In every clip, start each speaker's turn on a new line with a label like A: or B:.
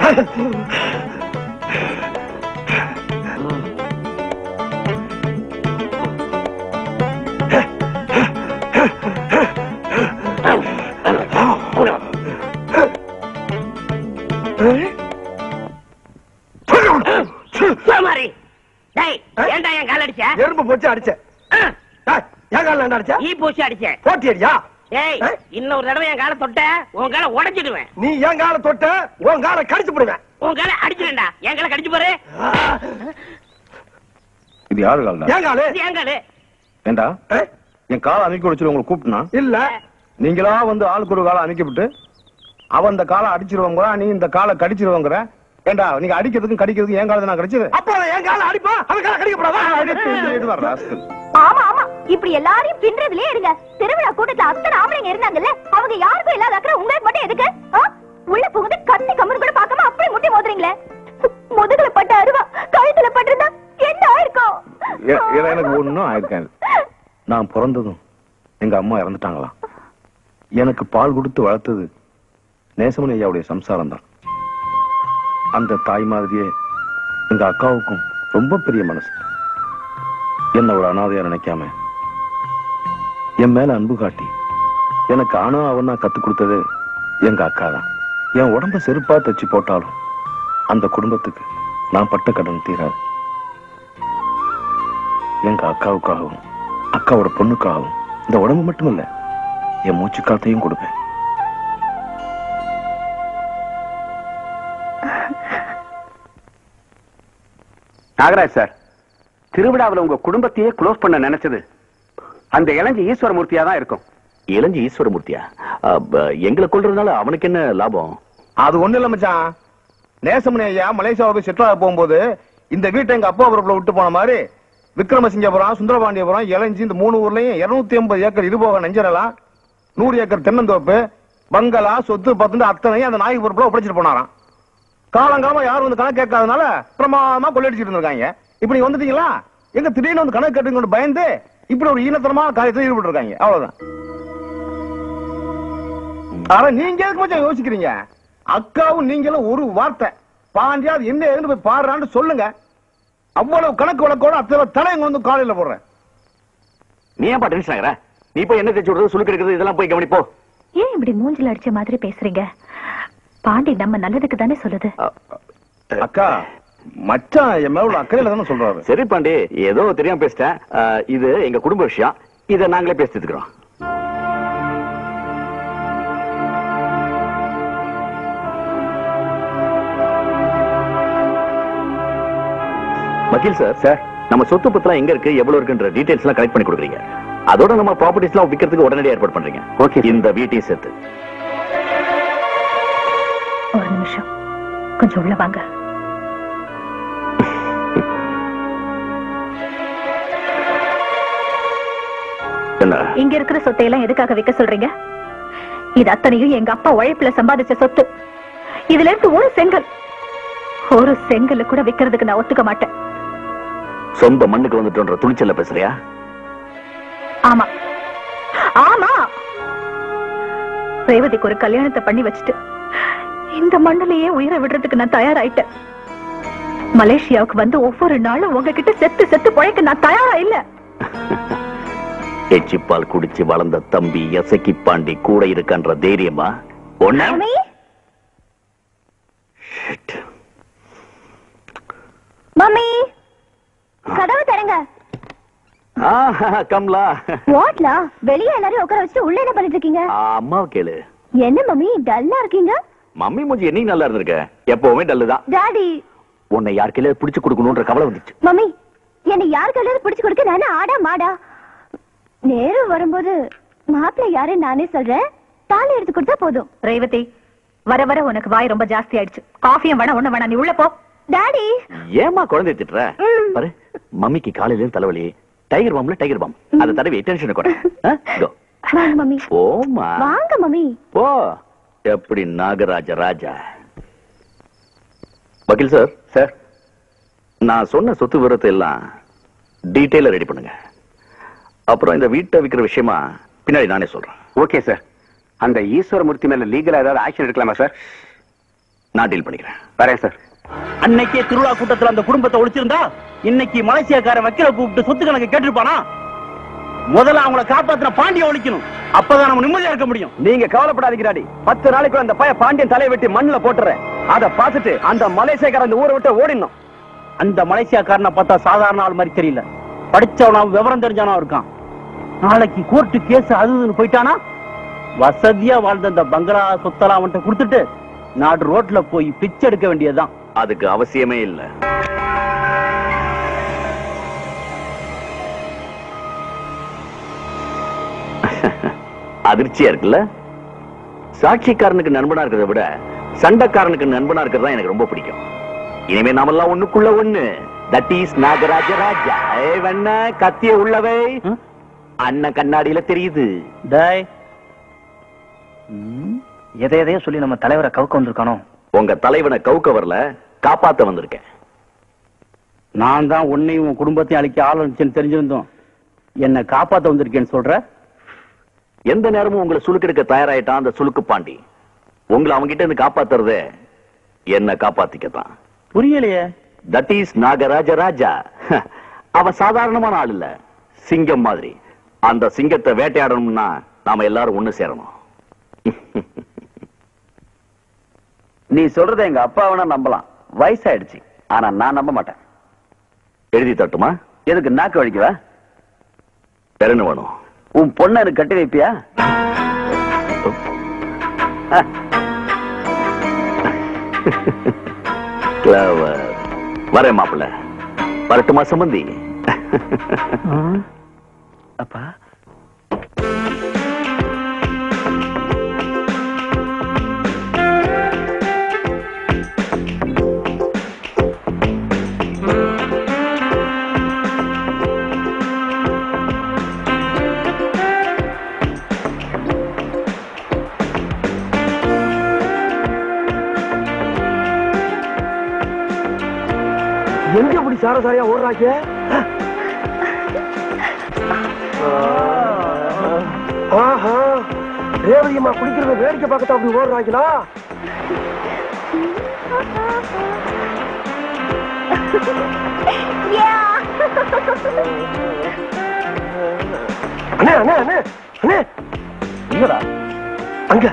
A: மாதிரி டேய் ஏன்டா என் கால் அடிச்ச
B: எறும்பு போச்சு அடிச்சேன்
A: ஆ,
B: டேய், என் காலில் என்ன அடிச்ச
A: ஈ பூச்சி அடிச்சேன்
B: போட்டி அடியா
A: ஏய்
B: ஆ?
A: இன்னொரு தடவை என் காலை தொட்ட உன் காலை உடைச்சிடுவேன்
B: நீ என் காலை தொட்ட உன் காலை கடிச்சு போடுவேன்
A: உன் காலை அடிச்சிடுவேன்டா என் காலை கடிச்சு பாரு
C: இது யாரு கால்டா
B: என் காலு
A: இது என் காலு
C: ஏண்டா
B: ஆ?
C: என் காலை அமைக்க வச்சு உங்களை கூப்பிட்டுனா
B: இல்ல
C: நீங்களா வந்து ஆளுக்கு ஒரு காலை அமைக்கப்பட்டு அவன் இந்த காலை அடிச்சிருவாங்க நீ இந்த காலை கடிச்சிருவாங்கிற ஏண்டா நீங்க அடிக்கிறதுக்கும் கடிக்கிறதுக்கும் என் காலத்தை நான் கடிச்சது
B: அப்போ அவன் என் காலை அடிப்பா அவன் காலை கடிக்கப்படாதா
D: ஆமா ஆமா இப்படி எல்லாரையும் பின்றதுலயே இருங்க திருவிழா கூட்டத்துல அத்தனை ஆம்பளைங்க இருந்தாங்கல்ல அவங்க யாருக்கும் இல்லாத அக்கறை உங்களுக்கு மட்டும் எதுக்கு ஆ? உள்ள புகுந்து கத்தி கம்மன் கூட பார்க்காம அப்படி முட்டி மோதுறீங்களே முதுகுல பட்ட அருவா கழுத்துல பட்டிருந்தா என்ன ஆயிருக்கும்
C: இதை எனக்கு ஒண்ணும் ஆயிருக்காது நான் பிறந்ததும் எங்க அம்மா இறந்துட்டாங்களாம் எனக்கு பால் கொடுத்து வளர்த்தது நேசமணி ஐயாவுடைய சம்சாரம் தான் அந்த தாய் மாதிரியே எங்க அக்காவுக்கும் ரொம்ப பெரிய மனசு என்ன ஒரு அனாதையா நினைக்காம என் மேல அன்பு காட்டி எனக்கு ஆனா அவனா கத்து கொடுத்தது எங்க அக்கா தான் என் உடம்ப செருப்பா தச்சு போட்டாலும் அந்த குடும்பத்துக்கு நான் பட்ட கடன் தீராது எங்க அக்காவுக்காகவும் அக்காவோட பொண்ணுக்காகவும் இந்த உடம்பு மட்டும் இல்ல என் மூச்சு காத்தையும் கொடுப்பேன்
E: நாகராஜ் சார் திருவிழாவுல உங்க குடும்பத்தையே க்ளோஸ் பண்ண நினைச்சது அந்த இளஞ்சி ஈஸ்வரமூர்த்தியா தான் இருக்கும்
F: இளஞ்சி ஈஸ்வரமூர்த்தியா அப்ப, எங்களை கொல்றதுனால அவனுக்கு என்ன லாபம்
C: அது ஒண்ணு இல்ல மச்சான் நேசமணி ஐயா மலேசியாவுக்கு செட்டில் ஆக போகும்போது இந்த வீட்டை எங்க அப்பா பொறுப்புல விட்டு போன மாதிரி விக்ரமசிங்கபுரம் சுந்தரபாண்டியபுரம் இளஞ்சி இந்த மூணு ஊர்லயும் இருநூத்தி ஐம்பது ஏக்கர் இருபோக நெஞ்சரலாம் நூறு ஏக்கர் தென்னந்தோப்பு பங்களா சொத்து பத்து அத்தனையும் அந்த நாய்க்கு பொறுப்புல ஒப்படைச்சிட்டு போனாராம் காலங்காலமா யாரும் வந்து கணக்கு கேட்காதனால பிரமாதமா கொள்ளையடிச்சிட்டு இருந்திருக்காங்க இப்ப நீங்க வந்துட்டீங்களா எங்க திடீர்னு வந்து கணக்கு கேட்டுங்க பயந்து இப்படி ஒரு ஈனத்தனமான காரியத்தில் ஈடுபட்டு இருக்காங்க அவ்வளவுதான் ஆனா நீங்க எதுக்கு மச்சான் யோசிக்கிறீங்க அக்காவும் நீங்களும் ஒரு வார்த்தை பாண்டியா அது என்ன ஏதுன்னு போய் பாடுறான்னு சொல்லுங்க அவ்வளவு கணக்கு வழக்கோட அத்தனை தலையங்க வந்து காலையில போடுறேன்
F: நீ ஏன்பா டென்ஷன் ஆகுற நீ போய் என்ன தேச்சு விடுறது சுழுக்கு எடுக்கிறது இதெல்லாம் போய் கவனிப்போ
D: ஏன் இப்படி மூஞ்சில அடிச்ச மாதிரி பேசுறீங்க பாண்டி நம்ம நல்லதுக்கு தானே சொல்லுது
C: அக்கா மச்சான் என் மேல உள்ள அக்கறையில தானே சொல்றாரு
F: சரி பாண்டி ஏதோ தெரியாம பேசிட்டேன் ஆ, இது எங்க குடும்ப விஷயம் இதை நாங்களே பேசிட்டுக்கிறோம் வக்கீல் சார் சார் நம்ம சொத்து பத்திரம் எங்க இருக்கு எவ்வளவு இருக்குன்ற டீடைல்ஸ் எல்லாம் கலெக்ட் பண்ணி கொடுக்குறீங்க அதோட நம்ம ப்ராப்பர்ட்டிஸ் எல்லாம் விற்கிறதுக்கு உடனடியாக ஏற்பாடு பண்றீங்க
E: Okay, sir.
F: இந்த வீட்டையும் சேர்த்து
D: ஒரு நிமிஷம் கொஞ்சம் உள்ள வாங்க
F: என்ன
D: இங்க இருக்கிற சொத்தை எல்லாம் எதுக்காக விற்க சொல்றீங்க இது அத்தனையும் எங்க அப்பா உழைப்புல சம்பாதிச்ச சொத்து இதுல இருந்து ஒரு செங்கல் ஒரு செங்கல்ல கூட விக்கிறதுக்கு நான் ஒத்துக்க மாட்டேன்
F: சொந்த மண்ணுக்கு வந்துட்டோன்ற துணிச்சல்ல பேசுறியா
D: ஆமா ஆமா ரேவதிக்கு ஒரு கல்யாணத்தை பண்ணி வச்சுட்டு இந்த மண்ணிலேயே உயிரை விடுறதுக்கு நான் தயாராயிட்டேன் மலேசியாவுக்கு வந்து ஒவ்வொரு நாளும் உங்ககிட்ட செத்து செத்து பழைக்க நான் தயாரா இல்ல
F: எச்சிப்பால் குடிச்சு வளர்ந்த தம்பி எசக்கி பாண்டி கூட இருக்கான்ற தைரியமா ஒண்ணு Shit.
D: மம்மி கதவு தரங்க
F: ஆ, கமலா
D: வாட்லா வெளியே எல்லாரும் உட்கார வச்சுட்டு உள்ள என்ன பண்ணிட்டு இருக்கீங்க
F: ஆ, அம்மாவை கேளு
D: என்ன மம்மி டல்லா இருக்கீங்க
F: மம்மி மூஞ்சி என்னைக்கு நல்லா இருந்திருக்க எப்பவுமே டல்லு தான்
D: டாடி
F: உன்னை யாருக்கையில பிடிச்சு கொடுக்கணும்ன்ற கவலை வந்துச்சு
D: மம்மி என்னை யாருக்கு எல்லாரும் பிடிச்சு கொடுக்க நானே ஆடா மாடா நேரம் வரும்போது மாப்பிள்ளை யாரு நானே சொல்றேன் தாலி எடுத்து கொடுத்தா போதும் ரேவதி வர வர உனக்கு வாய் ரொம்ப ஜாஸ்தி ஆயிடுச்சு காஃபியும் வேணா ஒண்ணு வேணா நீ உள்ள போ டாடி
F: ஏமா குழந்தை திட்டுற
D: ம்.
F: பாரு மம்மிக்கு காலையில இருந்து தலைவலி டைகர் பாம்ல டைகர் பாம் அதை தடவி டென்ஷன் கூட
D: வாங்க மம்மி
F: போமா
D: வாங்க மம்மி
F: போ எப்படி நாகராஜ ராஜா வக்கீல் சார் சார் நான் சொன்ன சொத்து விவரத்தை எல்லாம் டீட்டெயிலா ரெடி பண்ணுங்க அப்புறம் இந்த வீட்டை விற்கிற விஷயமா பின்னாடி நானே சொல்றேன்
E: ஓகே சார் அந்த ஈஸ்வரமூர்த்தி மேல லீகலா ஏதாவது ஆக்ஷன் எடுக்கலாமா சார்
F: நான் டீல் பண்ணிக்கிறேன்
E: வரேன் சார்
G: அன்னைக்கே திருவிழா கூட்டத்துல அந்த குடும்பத்தை ஒழிச்சிருந்தா இன்னைக்கு மலேசியாக்கார வக்கீல கூப்பிட்டு சொத்து கணக்கு கேட்டிருப்பானா முதல்ல அவங்கள காப்பாத்தின பாண்டிய ஒழிக்கணும் அப்பதான் நம்ம நிம்மதியா இருக்க முடியும்
B: நீங்க கவலைப்படாதீங்கடாடி பத்து நாளைக்குள்ள அந்த பைய பாண்டியன் தலையை வெட்டி மண்ணுல போட்டுறேன் அத பார்த்துட்டு அந்த மலேசியக்கார அந்த ஊரை விட்டு ஓடிடணும்
G: அந்த மலேசியாக்காரனை பார்த்தா சாதாரண ஆள் மாதிரி தெரியல படிச்சவனா விவரம் தெரிஞ்சவனா இருக்கான் நாளைக்கு கோர்ட்டு கேஸ் அது இதுன்னு போயிட்டானா வசதியா வாழ்ந்த அந்த பங்களா சொத்தெல்லாம் அவன்கிட்ட கொடுத்துட்டு நாடு ரோட்ல போய் பிச்சை எடுக்க வேண்டியதுதான்
F: அதுக்கு அவசியமே இல்ல அதிர்ச்சியா இருக்குல்ல சாட்சிக்காரனுக்கு நண்பனா இருக்கிறத விட சண்டைக்காரனுக்கு நண்பனா இருக்கிறது தான் எனக்கு ரொம்ப பிடிக்கும் இனிமே நாமெல்லாம் ஒண்ணுக்குள்ள ஒண்ணு தட் இஸ் நாகராஜ ராஜா ஏ வண்ண கத்திய உள்ளவை
G: ம்?
F: அண்ணன் கண்ணாடியில தெரியுது
G: டேய்
B: எதை எதையோ சொல்லி நம்ம தலைவரை கவுக்க வந்திருக்கானோ
F: உங்க தலைவனை கவுக்க வரல காப்பாத்த வந்திருக்கேன்
G: நான் தான் உன்னையும் உன் குடும்பத்தையும் அழிக்க ஆள் இருந்துச்சுன்னு தெரிஞ்சிருந்தோம் என்ன காப்பாத்த வந்திருக்கேன்னு சொல்ற
F: எந்த நேரமும் உங்களை சுலுக்கெடுக்க தயாராயிட்டான் அந்த சுலுக்கு பாண்டி உங்களை அவங்கிட்ட இருந்து காப்பாத்துறதே என்ன காப்பாத்திக்கத்தான்
G: புரியலையே
F: தட் இஸ் நாகராஜ ராஜா அவன் சாதாரணமான ஆள் இல்ல சிங்கம் மாதிரி அந்த சிங்கத்தை வேட்டையாடணும்னா நாம எல்லாரும் ஒண்ணு சேரணும்
B: நீ சொல்றத எங்க அப்பா வேணா நம்பலாம் வயசாயிடுச்சு ஆனா நான் நம்ப மாட்டேன்
F: எழுதி தட்டுமா
B: எதுக்கு நாக்கு வலிக்குவா
F: வேற என்ன வேணும்
B: உன் பொண்ணை எனக்கு கட்டி வைப்பியா
F: Clever. வரேன் மாப்பிள்ள வரட்டுமா சம்பந்தி
B: அப்பா எங்க இப்படி சாரசாரியா ஓடுறாங்க ஆஹா ரேவதியம்மா குளிக்கிறத வேடிக்கை பார்க்கத்தான் அப்படி ஓடுறாங்களா அண்ணே அண்ணே அண்ணே அண்ணே
G: என்னடா
B: அங்க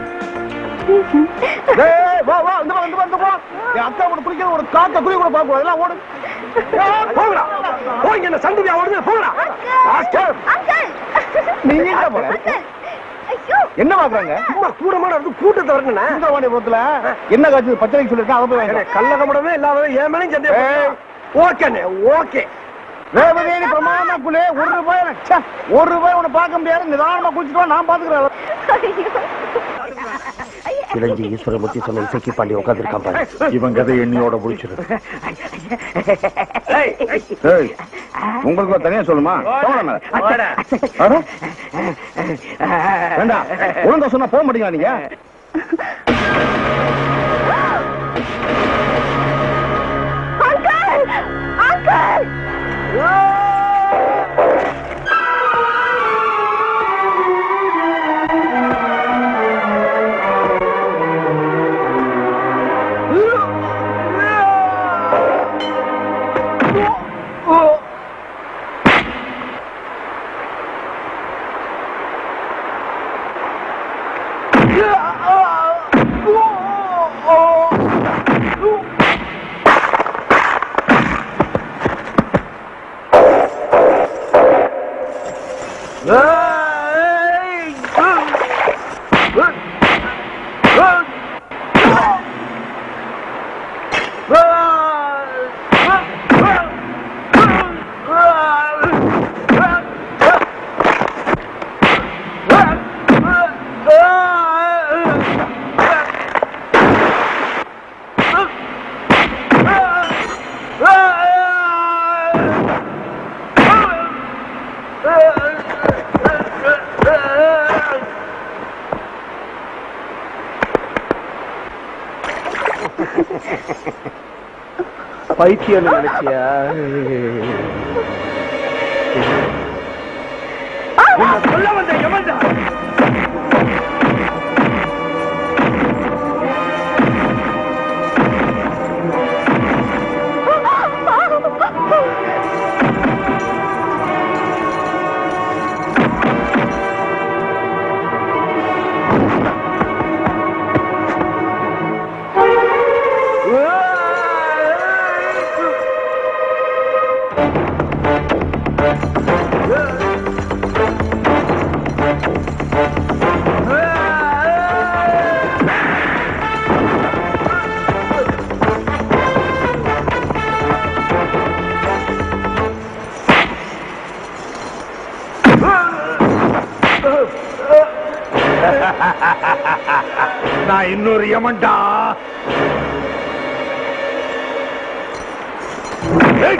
B: டேய், வா வா இந்த பக்கம், இந்த பக்கம், இந்த பக்கம். என் அக்கா கூட குளிக்கிற ஒரு காக்க குளி கூட பாப்போம் அதெல்லாம் ஓடு ஏய், போங்கடா போங்க என்ன சந்துவியா ஓடுங்க போங்கடா ஆஸ்கர் நீ எங்க போற என்ன பாக்குறாங்க சும்மா கூடமான இருந்து கூட்டத்தை வரணுண்ணே சுந்தரவாணிபுரத்துல என்ன காட்சி பச்சளைக்கு சொல்லிருக்கேன் அதை போய் வாங்க கள்ளகமடமே இல்லாத ஏன் மேலும் சந்தே ஓகேண்ணே ஓகே ரேவதேனி பிரமாதமா குளே ஒரு ரூபாய் எனக்கு, ச்சே, ஒரு ரூபாய் உன்னை பார்க்க முடியாது நிதானமா குளிச்சுட்டு வா, நான் பாத்துக்கிறேன் இளஞ்சி ஈஸ்வரமூர்த்தி சொன்ன இசைக்கு பாண்டி உட்காந்துருக்கான் பாரு
C: இவன் கதை எண்ணியோட முடிச்சிரு உங்களுக்கு ஒரு தனியா சொல்லுமா போங்க மேல. அட. வேண்டாம் ஒழுங்கா சொன்னா போக மாட்டீங்களா நீங்க
D: அங்கிள் அங்கிள்
B: பைத்தியம் நினைச்சியா சொல்ல வந்த எவன்டா
C: ஒரு யமன்டா ஏய்!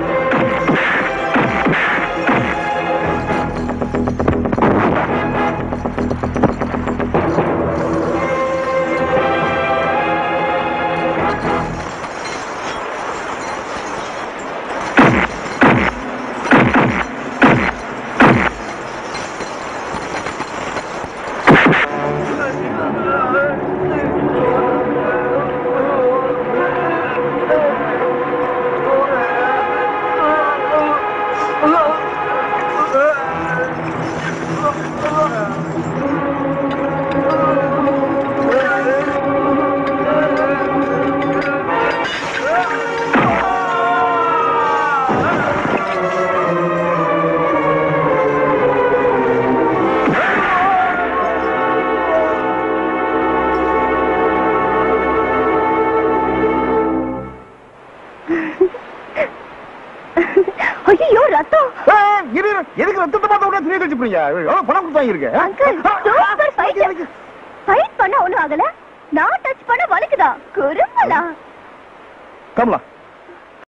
D: ஐயோ ரத்தம்
B: ஏய், இரு, இரு. எதுக்கு ரத்தத்தை பார்த்த உடனே திரிய கழிச்சு போறீங்க எவ்வளவு பணம் கொடுத்து வாங்கியிருக்க
D: அங்கிள் சூப்பர் ஃபைட் ஃபைட் பண்ண ஒண்ணும் ஆகல நான் டச் பண்ண வலிக்குதா குறும்பலா
B: கமலா